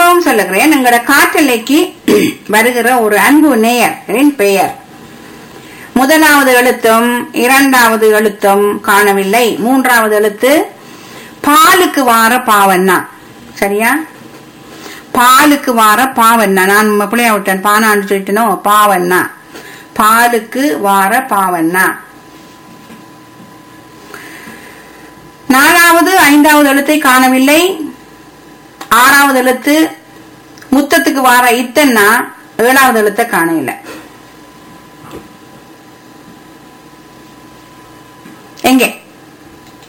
திரும்பவும் சொல்லுகிறேன் எங்களோட காற்றலைக்கு வருகிற ஒரு அன்பு நேயரின் பெயர் முதலாவது எழுத்தும் இரண்டாவது எழுத்தும் காணவில்லை மூன்றாவது எழுத்து பாலுக்கு வார பாவன்னா சரியா பாலுக்கு வார பாவன்னா நான் பிள்ளையா விட்டேன் பானான்னு சொல்லிட்டனோ பாவன்னா பாலுக்கு வார பாவன்னா நாலாவது ஐந்தாவது எழுத்தை காணவில்லை ஆறாவது எழுத்து முத்தத்துக்கு வார இத்தன்னா ஏழாவது எழுத்தை காணவில்லை